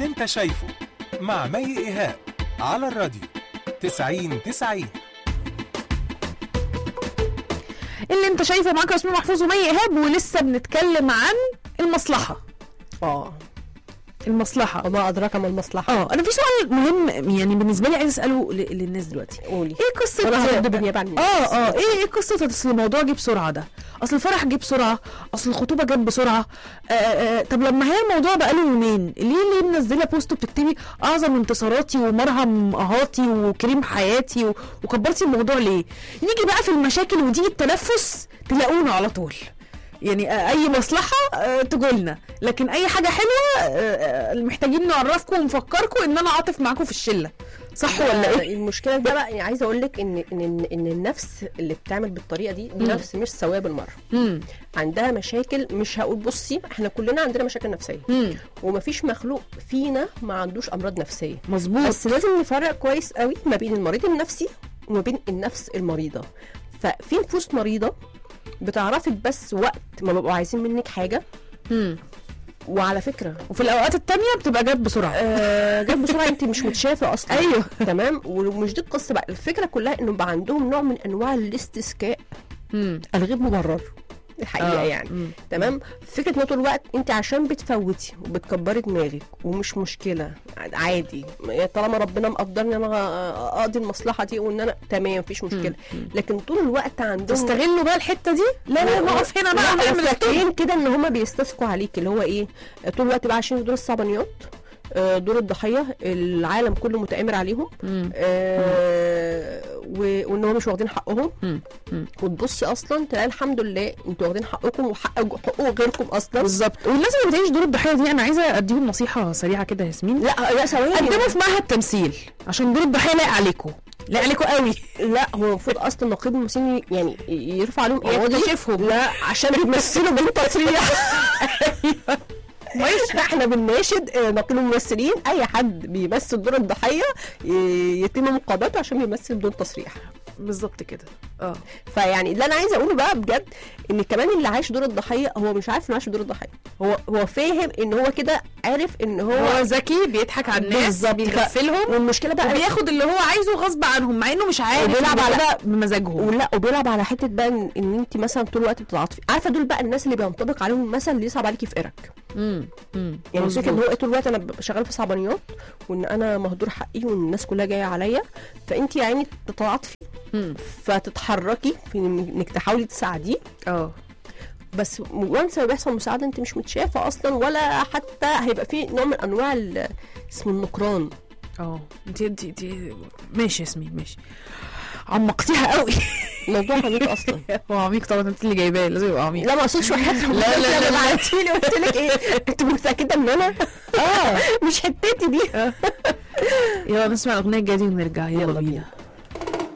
اللي انت شايفه مع مي ايهاب على الراديو 90 90 اللي انت شايفه معاك ياسمين محفوظ ومي ايهاب ولسه بنتكلم عن المصلحه اه المصلحه وما ادراك ما المصلحه اه انا في سؤال مهم يعني بالنسبه لي عايز اساله ل- للناس دلوقتي قولي ايه قصه وانا هرد بالنيابه عن الناس. اه اه ايه ايه قصه اصل الموضوع جه بسرعه ده اصل الفرح جه بسرعه اصل الخطوبه جت بسرعه آه آه طب لما هي الموضوع بقاله يومين ليه ليه منزله بوست وبتكتبي اعظم انتصاراتي ومرهم اهاتي وكريم حياتي و- وكبرتي الموضوع ليه نيجي بقى في المشاكل ودي التنفس تلاقونا على طول يعني آه، اي مصلحه آه، تجولنا لكن اي حاجه حلوه آه، آه، محتاجين نعرفكم ونفكركم ان انا عاطف معاكم في الشله صح ولا ايه المشكله ده بقى يعني عايزه اقول لك ان ان ان النفس اللي بتعمل بالطريقه دي دي مم. نفس مش سويه بالمره امم عندها مشاكل مش هقول بصي احنا كلنا عندنا مشاكل نفسيه امم ومفيش مخلوق فينا ما عندوش امراض نفسيه مظبوط بس لازم نفرق كويس قوي ما بين المريض النفسي وما بين النفس المريضه ففي نفوس مريضه بتعرفك بس وقت ما بيبقوا عايزين منك حاجه مم. وعلى فكره وفي الاوقات التانية بتبقى جت بسرعه آه جت بسرعه انت مش متشافه اصلا ايوه تمام ومش دي القصه بقى الفكره كلها انه بقى عندهم نوع من انواع الاستسكاء امم الغير مبرر الحقيقه آه. يعني مم. تمام فكره ان طول الوقت انت عشان بتفوتي وبتكبري دماغك ومش مشكله عادي طالما ربنا مقدرني انا اقضي المصلحه دي وان انا تمام مفيش مشكله لكن طول الوقت عندهم تستغلوا بقى الحته دي لا لا نقف هنا بقى لا، ونعمل ستوب فاكرين كده ان هم بيستسقوا عليك اللي هو ايه طول الوقت بقى عايشين في دور الصعبانيات آه، دور الضحيه العالم كله متآمر عليهم مم. آه و- وان هم مش واخدين حقهم مم. مم. وتبصي اصلا تلاقي الحمد لله انتوا واخدين حقكم وحق حقوق غيركم اصلا بالظبط والناس اللي بتعيش دور الضحيه دي انا عايزه اديهم نصيحه سريعه كده يا ياسمين لا لا ثواني قدموا في معهد تمثيل عشان دور الضحيه لايق عليكم لايق عليكم قوي لا هو المفروض اصلا نقيب الممثلين يعني يرفع عليهم قواضي يكتشفهم. لا عشان بيمثلوا بالتصريح ماشي احنا بنناشد آه، نقيب الممثلين اي حد بيمثل دور الضحيه ي- يتم مقابلته عشان بيمثل بدون تصريح بالظبط كده اه فيعني اللي انا عايزه اقوله بقى بجد ان كمان اللي عايش دور الضحيه هو مش عارف انه عايش دور الضحيه هو هو فاهم ان هو كده عارف ان هو, هو ذكي بيضحك على الناس بالظبط. بيغفلهم والمشكله بقى وبياخد اللي هو عايزه غصب عنهم مع انه مش عارف وبيلعب إن على- ده بمزاجهم ولا وبيلعب على حته بقى ان, إن انت مثلا طول الوقت بتتعاطفي عارفه دول بقى الناس اللي بينطبق عليهم المثل اللي يصعب عليكي فقرك امم امم يعني الفكره ان هو إيه طول الوقت انا ب- شغال في صعبانيات وان انا مهدور حقي وان الناس كلها جايه عليا فانت يا عيني تتعاطفي مم. فتتحركي في إن- انك تحاولي تساعديه اه بس وانس ما بيحصل مساعده انت مش متشافه اصلا ولا حتى هيبقى في نوع من انواع ال- اسمه النكران اه انت انت انت ماشي يا ياسمين ماشي عمقتيها قوي الموضوع عميق اصلا هو عميق طبعا انت اللي جايباه لازم يبقى عميق لا ما اقصدش وحياة ربنا لا، لا، لا، لا. بعتيلي قلت لك ايه انت متاكده ان انا اه مش حتتي دي يلا نسمع الاغنيه الجايه دي ونرجع يلا بينا